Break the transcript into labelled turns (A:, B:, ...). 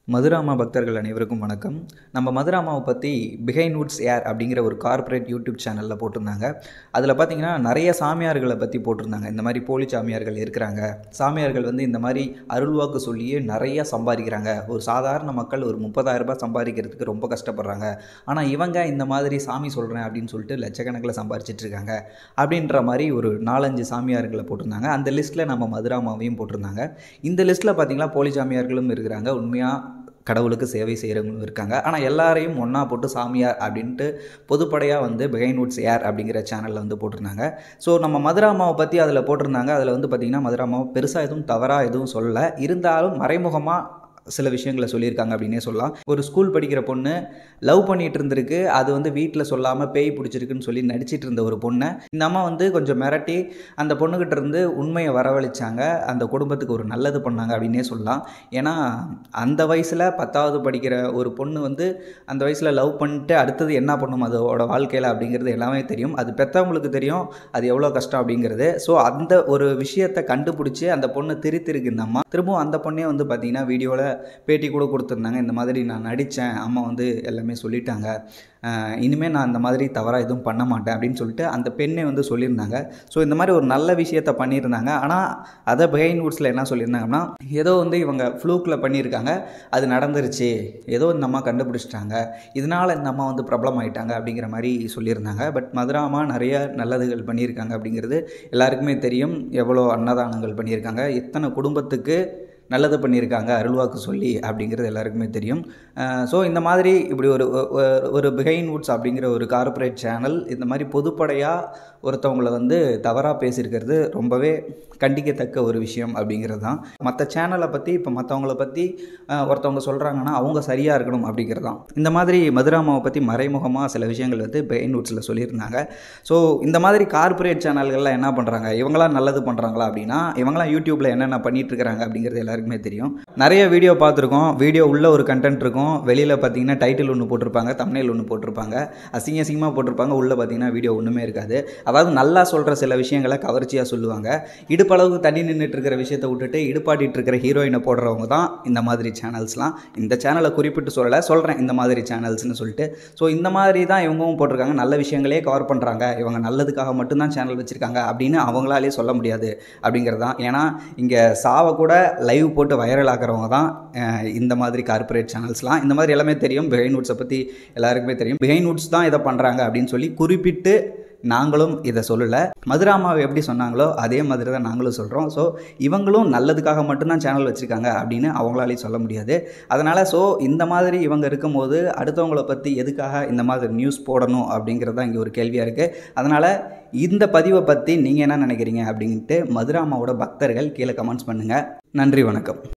A: மதுராமா பக்தர்கள் அனைவருக்கும் வணக்கம் நம்ம மதுராமாவை பற்றி பிஹைண்ட் வுட்ஸ் ஏர் அப்படிங்கிற ஒரு கார்ப்பரேட் யூடியூப் சேனலில் போட்டிருந்தாங்க அதில் பார்த்தீங்கன்னா நிறைய சாமியார்களை பற்றி போட்டிருந்தாங்க இந்த மாதிரி போலி சாமியார்கள் இருக்கிறாங்க சாமியார்கள் வந்து இந்த மாதிரி அருள்வாக்கு சொல்லியே நிறைய சம்பாதிக்கிறாங்க ஒரு சாதாரண மக்கள் ஒரு முப்பதாயிரம் ரூபாய் சம்பாதிக்கிறதுக்கு ரொம்ப கஷ்டப்படுறாங்க ஆனால் இவங்க இந்த மாதிரி சாமி சொல்கிறேன் அப்படின்னு சொல்லிட்டு லட்சக்கணக்கில் சம்பாரிச்சிட்டு இருக்காங்க அப்படின்ற மாதிரி ஒரு நாலஞ்சு சாமியார்களை போட்டிருந்தாங்க அந்த லிஸ்ட்டில் நம்ம மதுராமாவையும் போட்டிருந்தாங்க இந்த லிஸ்ட்டில் பார்த்தீங்கன்னா போலி சாமியார்களும் இருக்கிறாங்க உண்மையாக கடவுளுக்கு சேவை செய்கிறவங்களும் இருக்காங்க ஆனால் எல்லாரையும் ஒன்றா போட்டு சாமியார் அப்படின்ட்டு பொதுப்படையாக வந்து பிஹைண்ட் வுட்ஸ் ஏர் அப்படிங்கிற சேனலில் வந்து போட்டிருந்தாங்க ஸோ நம்ம மதுராமாவை பற்றி அதில் போட்டிருந்தாங்க அதில் வந்து பார்த்திங்கன்னா மதுராமாவை பெருசாக எதுவும் தவறாக எதுவும் சொல்லலை இருந்தாலும் மறைமுகமாக சில விஷயங்களை சொல்லியிருக்காங்க அப்படின்னே சொல்லலாம் ஒரு ஸ்கூல் படிக்கிற பொண்ணு லவ் பண்ணிட்டு இருந்திருக்கு அது வந்து வீட்டில் சொல்லாமல் பேய் பிடிச்சிருக்குன்னு சொல்லி நடிச்சிட்டு இருந்த ஒரு பொண்ணை இந்த அம்மா வந்து கொஞ்சம் மிரட்டி அந்த பொண்ணுக்கிட்ட இருந்து உண்மையை வரவழைச்சாங்க அந்த குடும்பத்துக்கு ஒரு நல்லது பண்ணாங்க அப்படின்னே சொல்லலாம் ஏன்னா அந்த வயசில் பத்தாவது படிக்கிற ஒரு பொண்ணு வந்து அந்த வயசில் லவ் பண்ணிட்டு அடுத்தது என்ன பண்ணும் அதோட வாழ்க்கையில் அப்படிங்கிறது எல்லாமே தெரியும் அது பெற்றவங்களுக்கு தெரியும் அது எவ்வளோ கஷ்டம் அப்படிங்கிறது ஸோ அந்த ஒரு விஷயத்தை கண்டுபிடிச்சி அந்த பொண்ணு திருத்திருக்கு இந்த அம்மா திரும்பவும் அந்த பொண்ணே வந்து பார்த்திங்கன்னா வீடியோவில் பேட்டி கூட கொடுத்துருந்தாங்க இந்த மாதிரி நான் நடித்தேன் அம்மா வந்து எல்லாமே சொல்லிட்டாங்க இனிமேல் நான் இந்த மாதிரி தவறாக எதுவும் பண்ண மாட்டேன் அப்படின்னு சொல்லிட்டு அந்த பெண்ணே வந்து சொல்லியிருந்தாங்க ஸோ இந்த மாதிரி ஒரு நல்ல விஷயத்த பண்ணியிருந்தாங்க ஆனால் அதை பிஹைண்ட் வுட்ஸில் என்ன சொல்லியிருந்தாங்கன்னா ஏதோ வந்து இவங்க ஃப்ளூக்கில் பண்ணியிருக்காங்க அது நடந்துருச்சு ஏதோ இந்த அம்மா கண்டுபிடிச்சிட்டாங்க இதனால் இந்த அம்மா வந்து ப்ராப்ளம் ஆகிட்டாங்க அப்படிங்கிற மாதிரி சொல்லியிருந்தாங்க பட் மதுராமா நிறைய நல்லதுகள் பண்ணியிருக்காங்க அப்படிங்கிறது எல்லாருக்குமே தெரியும் எவ்வளோ அன்னதானங்கள் பண்ணியிருக்காங்க எத்தனை குடும்பத்துக்கு நல்லது பண்ணியிருக்காங்க அருள்வாக்கு சொல்லி அப்படிங்கிறது எல்லாருக்குமே தெரியும் ஸோ இந்த மாதிரி இப்படி ஒரு ஒரு பிஹைண்ட் வுட்ஸ் அப்படிங்கிற ஒரு கார்ப்பரேட் சேனல் இந்த மாதிரி பொதுப்படையாக ஒருத்தவங்களை வந்து தவறாக பேசியிருக்கிறது ரொம்பவே கண்டிக்கத்தக்க ஒரு விஷயம் அப்படிங்கிறது தான் மற்ற சேனலை பற்றி இப்போ மற்றவங்கள பற்றி ஒருத்தவங்க சொல்கிறாங்கன்னா அவங்க சரியாக இருக்கணும் அப்படிங்கிறது தான் இந்த மாதிரி மதுராமாவை பற்றி மறைமுகமாக சில விஷயங்கள் வந்து பிஹைண்ட் வுட்ஸில் சொல்லியிருந்தாங்க ஸோ இந்த மாதிரி கார்ப்பரேட் சேனல்கள்லாம் என்ன பண்ணுறாங்க இவங்களாம் நல்லது பண்ணுறாங்களா அப்படின்னா இவங்களாம் யூடியூப்பில் என்னென்ன பண்ணிட்டு இருக்கிறாங்க அப்படிங்கிறது எல்லாருக்குமே தெரியும் நிறைய வீடியோ பார்த்துருக்கோம் வீடியோ உள்ள ஒரு கண்டென்ட் இருக்கும் வெளியில் பார்த்தீங்கன்னா டைட்டில் ஒன்று போட்டிருப்பாங்க தமிழில் ஒன்று போட்டிருப்பாங்க அசிங்க அசிங்கமாக போட்டிருப்பாங்க உள்ளே பார்த்தீங்கன்னா வீடியோ ஒன்றுமே இருக்காது அதாவது நல்லா சொல்கிற சில விஷயங்களை கவர்ச்சியாக சொல்லுவாங்க இடுப்பளவுக்கு தண்ணி நின்றுட்டு இருக்கிற விஷயத்தை விட்டுட்டு இடுப்பாட்டிட்டு இருக்கிற ஹீரோயினை போடுறவங்க தான் இந்த மாதிரி சேனல்ஸ்லாம் இந்த சேனலை குறிப்பிட்டு சொல்லலை சொல்கிறேன் இந்த மாதிரி சேனல்ஸ்னு சொல்லிட்டு ஸோ இந்த மாதிரி தான் இவங்கவும் போட்டிருக்காங்க நல்ல விஷயங்களே கவர் பண்ணுறாங்க இவங்க நல்லதுக்காக மட்டும்தான் சேனல் வச்சுருக்காங்க அப்படின்னு அவங்களாலே சொல்ல முடியாது அப்படிங்கிறது தான் ஏன்னா இங்கே சாவை கூட லைவ் போட்டு வைரல் ஆகிறவங்க தான் இந்த மாதிரி கார்ப்பரேட் சேனல்ஸ்லாம் இந்த மாதிரி எல்லாமே தெரியும் பிஹைண்ட் வுட்ஸை பற்றி எல்லாருக்குமே தெரியும் பிஹைண்ட் வுட்ஸ் தான் இதை பண்ணுறாங்க அப்படின்னு சொல்லி குறிப்பிட்டு நாங்களும் இதை சொல்லலை மதுராமாவை எப்படி சொன்னாங்களோ அதே மாதிரி தான் நாங்களும் சொல்கிறோம் ஸோ இவங்களும் நல்லதுக்காக மட்டும்தான் சேனல் வச்சுருக்காங்க அப்படின்னு அவங்களாலேயும் சொல்ல முடியாது அதனால் ஸோ இந்த மாதிரி இவங்க இருக்கும்போது அடுத்தவங்கள பற்றி எதுக்காக இந்த மாதிரி நியூஸ் போடணும் அப்படிங்கிறது தான் இங்கே ஒரு கேள்வியாக இருக்குது அதனால் இந்த பதிவை பற்றி நீங்கள் என்ன நினைக்கிறீங்க அப்படின்ட்டு மதுராமாவோட பக்தர்கள் கீழே கமெண்ட்ஸ் பண்ணுங்கள் நன்றி வணக்கம்